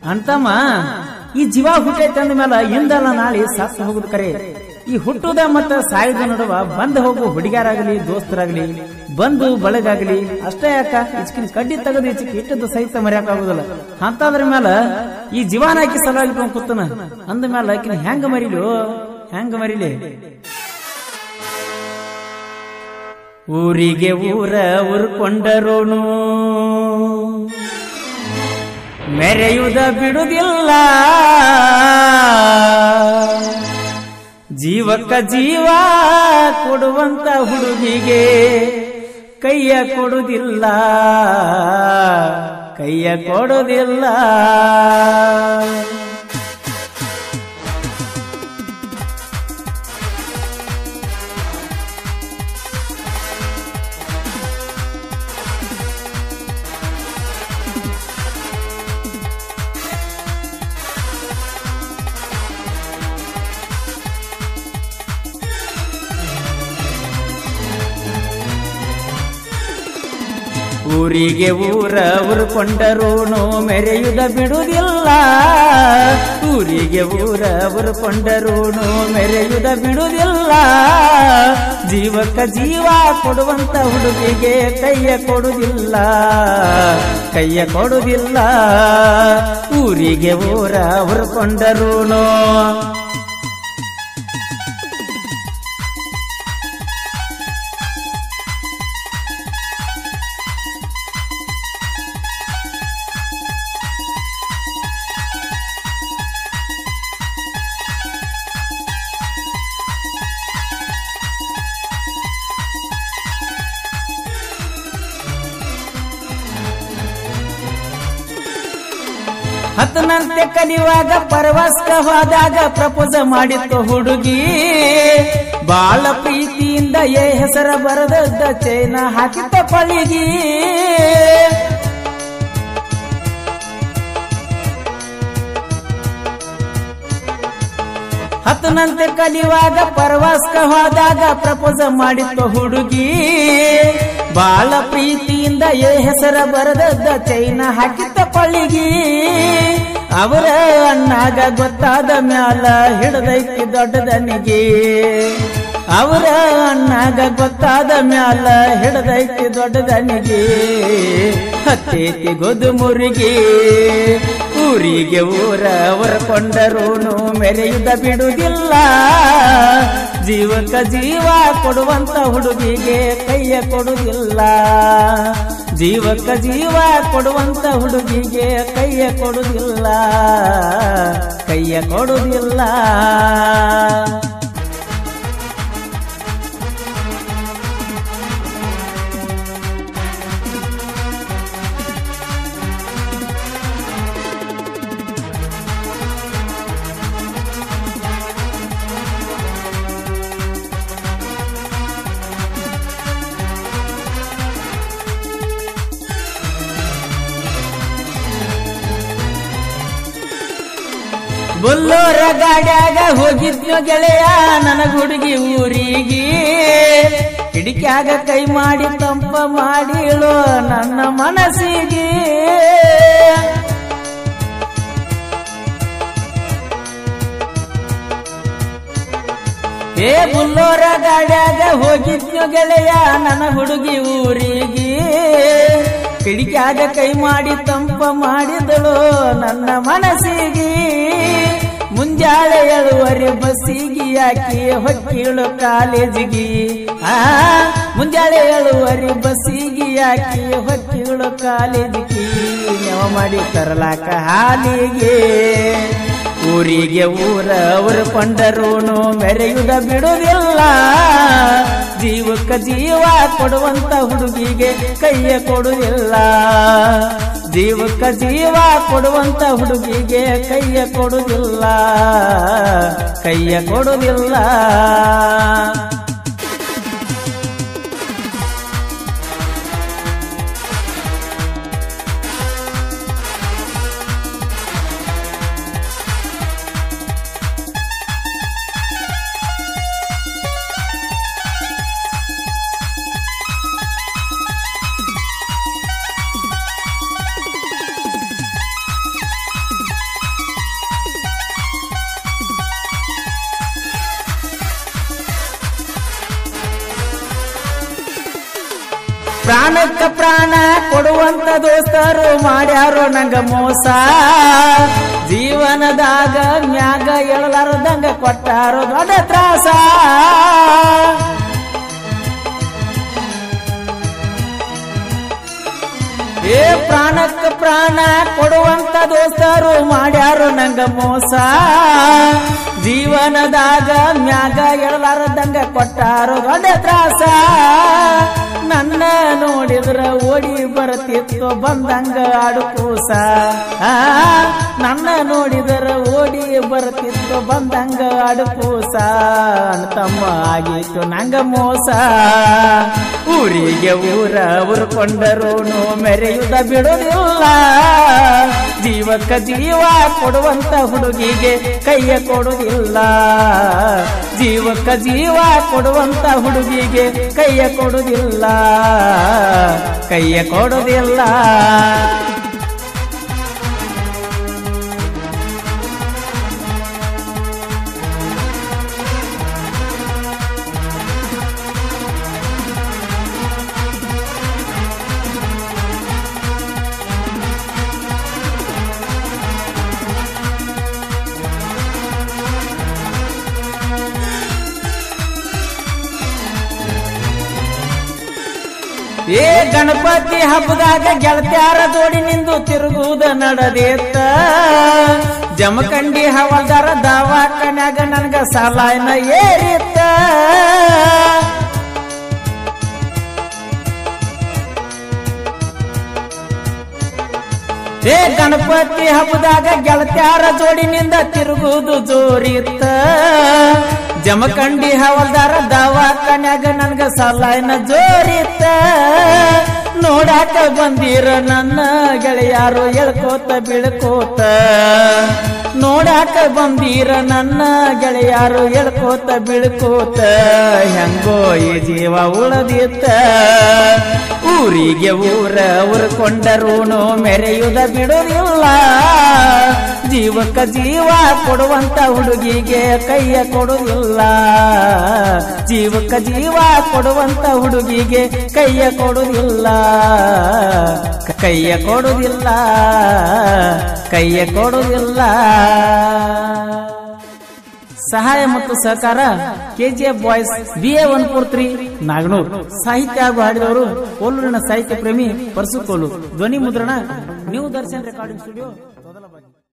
ಅಂತಮ್ಮ ಈ ಜೀವ ಹುಟ್ಟೈತೆ ಅಂದ ಮೇಲೆ ಇಂದಲ್ಲ ನಾಳೆ ಸತ್ತು ಹೋಗುದು ಕರೆ ಈ ಹುಟ್ಟುದ ಮತ್ತ ಸಾಯುದ ನಡುವ ಬಂದ ಹೋಗು ಹುಡುಗ್ಯಾರಾಗಲಿ ದೋಸ್ತರಾಗಲಿ ಬಂದು ಬಳಗಾಗಲಿ ಅಷ್ಟೇ ಯಾಕ ಇಚ್ಕಿನ ಕಡ್ಡಿ ತೆಗೆದು ಇಚ್ಚಿಕ್ ಇಟ್ಟದ್ದು ಸಹಿತ ಮರ್ಯಾಕ ಆಗುದಿಲ್ಲ ಅಂತದ್ರ ಮೇಲೆ ಈ ಜೀವನ ಹಾಕಿ ಸಲುವಾಗಿ ಇಟ್ಕೊಂಡ್ ಕೂತನ ಅಂದ ಮೇಲೆ ಆಕಿನ ಹೆಂಗ ಮರಿಲು ಹೆಂಗ ಮರಿಲಿ ಊರಿಗೆ ಊರ ಉರ್ಕೊಂಡರೋನು ಮೆರೆಯುವುದ ಬಿಡುವುದಿಲ್ಲ ಜೀವಕ್ಕ ಜೀವ ಕೊಡುವಂತ ಹುಡುಗಿಗೆ ಕೈಯ ಕೊಡುವುದಿಲ್ಲ ಕೈಯ ಕೊಡುವುದಿಲ್ಲ ಊರಿಗೆ ಊರ ಉರ್ಕೊಂಡರೋನು ಮೆರೆಯುದ ಬಿಡುವುದಿಲ್ಲ ಊರಿಗೆ ಊರ ಉರ್ಕೊಂಡರೋನು ಮೆರೆಯುದ ಬಿಡುವುದಿಲ್ಲ ಜೀವಕ್ಕ ಜೀವ ಕೊಡುವಂತ ಹುಡುಗಿಗೆ ಕೈಯ ಕೊಡುವುದಿಲ್ಲ ಕೈಯ ಕೊಡುವುದಿಲ್ಲ ಊರಿಗೆ ಊರ ಉರ್ಕೊಂಡರೋನು ಹತ್ತನಂತೆ ಕಲಿಯುವಾಗ ಪರವಾಸ್ಕ ಹೋದಾಗ ಪ್ರಪೋಸ ಮಾಡಿತ್ತು ಹುಡುಗಿ ಬಾಳ ಪ್ರೀತಿಯಿಂದ ಏ ಹೆಸರ ಬರದದ್ದ ಚೈನ ಹಾಕಿತ್ತ ಪಳಿಗಿ ಹತ್ತನಂತೆ ಕಲಿಯುವಾಗ ಪರವಾಸ್ಕ ಹೋದಾಗ ಪ್ರಪೋಸ ಮಾಡಿತ್ತು ಹುಡುಗಿ ಬಾಳ ಪ್ರೀತಿಯಿಂದ ಏ ಹೆಸರ ಬರದದ್ದ ಚೈನ ಹಾಕಿತ್ತ ಪಳಿಗಿ ಅವರ ಅಣ್ಣಾಗ ಗೊತ್ತಾದ ಮ್ಯಾಲ ಹಿಡದೈತಿ ದೊಡ್ಡದನಿಗೆ ಅವರ ಅಣ್ಣಾಗ ಗೊತ್ತಾದ ಮ್ಯಾಲ ಹಿಡದೈತಿ ದೊಡ್ಡದನಿಗೆ ಹತ್ತೇತಿ ಗೊದು ಮುರುಗಿ ಊರಿಗೆ ಊರ ಹೊರಕೊಂಡರೂನು ಮೆರೆಯುದ ಬಿಡುವುದಿಲ್ಲ ಜೀವಕ್ಕ ಜೀವ ಕೊಡುವಂತ ಹುಡುಗಿಗೆ ಕೈಯ ಕೊಡುವುದಿಲ್ಲ ಜೀವಕ್ಕ ಜೀವ ಕೊಡುವಂತ ಹುಡುಗಿಗೆ ಕೈಯ ಕೊಡುವುದಿಲ್ಲ ಕೈಯ ಕೊಡುವುದಿಲ್ಲ ಬುಲ್ಲೋರ ಗಾಡ್ಯಾಗ ಹೋಗಿದ್ನೋ ಗೆಳೆಯ ನನಗ ಹುಡುಗಿ ಊರಿಗೆ ಕಿಡಿಕ್ಯಾಗ ಕೈ ಮಾಡಿ ತಂಪ ಮಾಡಿಳು ನನ್ನ ಮನಸ್ಸಿಗೆ ಏ ಬುಲ್ಲೋರ ಗಾಡ್ಯಾಗ ಹೋಗಿದ್ನೋ ಗೆಳೆಯ ನನ್ನ ಹುಡುಗಿ ಊರಿಗೆ ಕಿಡಿಕ್ಯಾಗ ಕೈ ಮಾಡಿ ತಂಪ ಮಾಡಿದಳು ನನ್ನ ಮನಸ್ಸಿಗೆ ಮುಂಜಾಳೆ ಏಳುವರೆ ಬಸ್ಸಿಗೆ ಹಾಕಿ ಹೊಕ್ಕಿಳು ಕಾಲೇಜಿಗೆ ಆ ಮುಂಜಾಳೆ ಏಳುವರೆ ಬಸ್ಸಿಗೆ ಹಾಕಿ ಹೊಕ್ಕಿಳು ಕಾಲೇಜಿಗೆ ನೆವ ಮಾಡಿ ತರಲಾಕ ಹಾಲಿಗೆ ಊರಿಗೆ ಊರ ಕೊಂಡರೂನು ಮೆರೆಯುದ ಬಿಡುವುದಿಲ್ಲ ಜೀವಕ್ಕ ಜೀವ ಕೊಡುವಂತ ಹುಡುಗಿಗೆ ಕೈಯ ಕೊಡುವುದಿಲ್ಲ ಜೀವಕ್ಕ ಜೀವ ಕೊಡುವಂತ ಹುಡುಗಿಗೆ ಕೈಯ ಕೊಡುವುದಿಲ್ಲ ಕೈಯ ಕೊಡುವುದಿಲ್ಲ ಪ್ರಾಣಕ್ಕ ಪ್ರಾಣ ಕೊಡುವಂತ ದೋಸ್ತರು ಮಾಡ್ಯಾರೋ ನಂಗ ಮೋಸ ಜೀವನದಾಗ ಮ್ಯಾಗ ಎಳಲಾರದಂಗ ಕೊಟ್ಟಾರೋ ದೊಡ್ಡ ತ್ರಾಸ ಏ ಪ್ರಾಣಕ್ಕ ಪ್ರಾಣ ಕೊಡುವಂತ ದೋಸ್ತರು ಮಾಡ್ಯಾರು ನಂಗ ಮೋಸ ಜೀವನದಾಗ ಮ್ಯಾಗ ಎಳಲಾರದಂಗ ಕೊಟ್ಟಾರು ದೊಡ್ಡ ತ್ರಾಸ ನನ್ನ ನೋಡಿದ್ರ ಓಡಿ ಬರತಿತ್ತು ಬಂದಂಗ ಆಡು ಕೂಸ ಆ, ನನ್ನ ನೋಡಿದ್ರ ಓಡಿ ಬರತಿತ್ತು ಬಂದಂಗ ಆಡು ಕೂಸ ತಮ್ಮ ಆಗಿತ್ತು ನಂಗ ಮೋಸ ಊರಿಗೆ ಊರ ಉರ್ಕೊಂಡರೂನು ಮೆರೆಯುದ ಬಿಡುವುದಿಲ್ಲ ಜೀವಕ್ಕ ಜೀವ ಕೊಡುವಂತ ಹುಡುಗಿಗೆ ಕೈಯ ಕೊಡುವುದಿಲ್ಲ ಜೀವಕ್ಕ ಜೀವ ಕೊಡುವಂತ ಹುಡುಗಿಗೆ ಕೈಯ ಕೊಡುವುದಿಲ್ಲ ಕೈಯ ಕೊಡುವುದಿಲ್ಲ ಏ ಗಣಪತಿ ಹಬ್ಬದಾಗ ಗೆಳತ್ಯಾರ ಜೋಡಿ ನಿಂದು ತಿರುಗುವುದ ನಡೆದೇತ ಜಮಖಂಡಿ ಹವಲ್ದಾರ ದವಾಖಾನ್ಯಾಗ ನನ್ಗ ಸಲಾಯ್ನ ಏರಿತ್ತ ಏ ಗಣಪತಿ ಹಬ್ಬದಾಗ ಗೆಳತ್ಯಾರ ಜೋಡಿನಿಂದ ತಿರುಗುವುದು ಜೋರಿತ್ತ ಜಮಖಂಡಿ ಹವಲ್ದಾರ ದವಾಖಾನ್ಯಾಗ ನನ್ಗ ಸಲಾಯ್ನ ಜೋರಿತ್ತ ನೋಡಾಕ ಬಂದಿರ ನನ್ನ ಗೆಳೆಯಾರು ಎಳ್ಕೋತ ಬೀಳ್ಕೋತ ನೋಡಾಕ ಬಂದಿರ ನನ್ನ ಗೆಳೆಯಾರು ಎಳ್ಕೋತ ಬೀಳ್ಕೋತ ಹೆಂಗೋ ಈ ಜೀವ ಉಳದಿತ್ತ ಊರಿಗೆ ಊರ ಉರ್ಕೊಂಡರೂನು ಮೆರೆಯುದ ಬಿಡುವುದಿಲ್ಲ ಜೀವಕ್ಕ ಜೀವ ಕೊಡುವಂತ ಹುಡುಗಿಗೆ ಕೈಯ ಕೊಡುವುದಿಲ್ಲ ಜೀವಕ್ಕ ಜೀವ ಕೊಡುವಂತ ಹುಡುಗಿಗೆ ಕೈಯ ಕೊಡುವುದಿಲ್ಲ ಕೈಯ ಕೊಡುವುದಿಲ್ಲ ಕೈಯ ಕೊಡುವುದಿಲ್ಲ ಸಹಾಯ ಮತ್ತು ಸಹಕಾರ KGF boys B A one four three Naganur ಸಾಹಿತ್ಯ ಹಾಗೂ ಹಾಡಿದವರು ಕೋಲೂರಿನ ಸಾಹಿತ್ಯ ಪ್ರೇಮಿ ಪರಸುಕೋಲು ಧ್ವನಿ ಮುದ್ರಣ ನ್ಯೂ ದರ್ಶನ್ ರೆಕಾರ್ಡಿಂಗ್ ಸ್ಟುಡಿಯೋ